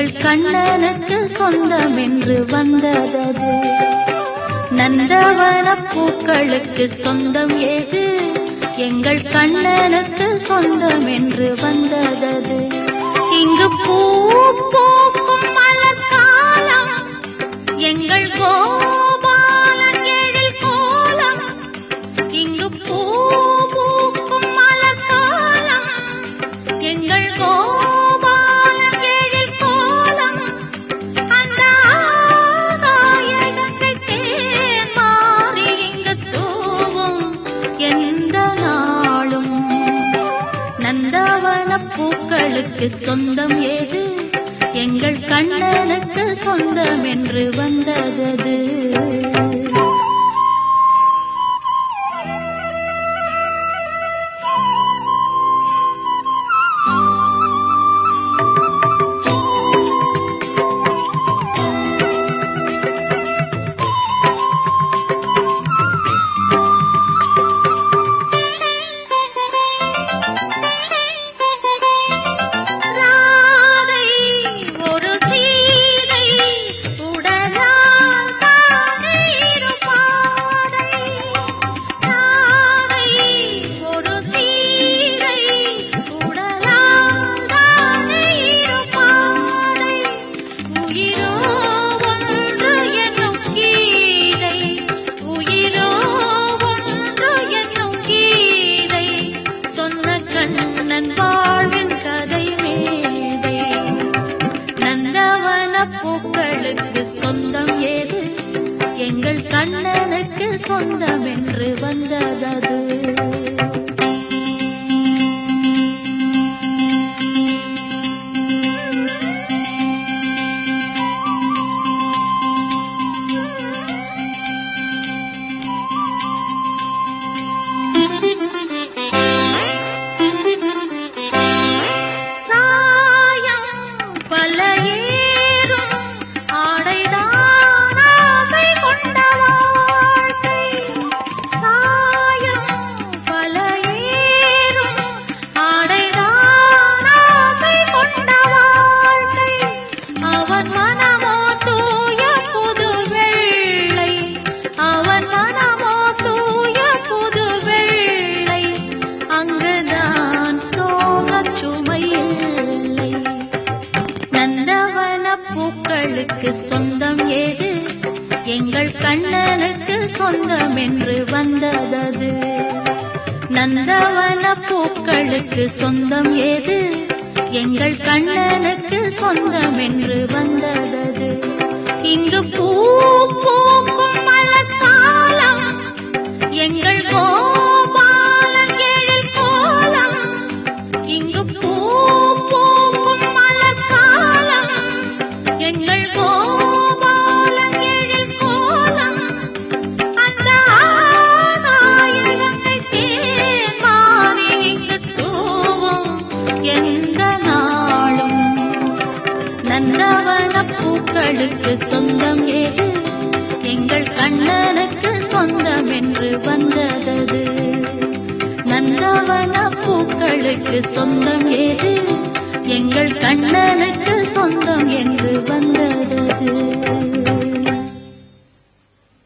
எங்கள் கண்ணனுக்கு சொந்தம் என்று வந்ததது நந்தவன பூக்களுக்கு சொந்தம் ஏது எங்கள் கண்ணனுக்கு சொந்தம் என்று வந்ததது இங்கு பூ பூக்கும் மலர்காலம் எங்கள் கோபாலன் எழில் கோலம் இங்கு பூ பூக்கும் மலர்காலம் எங்கள் கோபாலன் எழில் கோலம் அந்த ஆகாயத்தை தேன் மாறி இங்கு தூவும் எந்த நாளும் நந்தவன பூக்களுக்கு சொந்தம் ஏது எங்கள் கண்ணனுக்கு சொந்தம் என்று வந்ததது ராதை ஒரு சீதை உடலால் தானே இருப்பாதை ராதை ஒரு சீதை உடலால் தானே இருப்பாதை உயிரோ ஒன்று என்னும் கீதை உயிரோ ஒன்று என்னும் கீதை சொன்ன கண்ணன் வாழ்வின் கதை மேதை நந்தவன பூக்களுக்கு சொந்தம் ஏது எங்கள் கண்ணனுக்கு சொந்தம் என்று வந்ததது சாயம் பல ஏறும் ஆடைதான் ஆசை கொண்ட வாழ்க்கை சாயம் பல ஏறும் ஆடைதான் ஆசை கொண்ட வாழ்க்கை அவன் மனமோ தூய புது வெள்ளை அவன் மனமோ தூய புது வெள்ளை அங்குதான் சோகச் சுமை இல்லை நந்தவன பூக்களுக்கு சொந்தம் ஏது எங்கள் கண்ணனுக்கு சொந்தம் என்று வந்ததது நந்தவன பூக்களுக்கு சொந்தம் ஏது எங்கள் கண்ணனுக்கு சொந்தம் என்று வந்ததது இங்கு பூ பூக்கும் மலர்காலம் எங்கள் கோபாலன் எழில் கோலம் இங்கு பூ பூக்கும் மலர்காலம் எங்கள் கோபாலன் எழில் கோலம் அந்த ஆகாயத்தை தேன் மாறி இங்கு தூவும் எந்த நாளும் நந்தவன பூக்களுக்கு சொந்தம் ஏது எங்கள் கண்ணனுக்கு சொந்தம் என்று வந்ததது நந்தவன பூக்களுக்கு சொந்தம் ஏது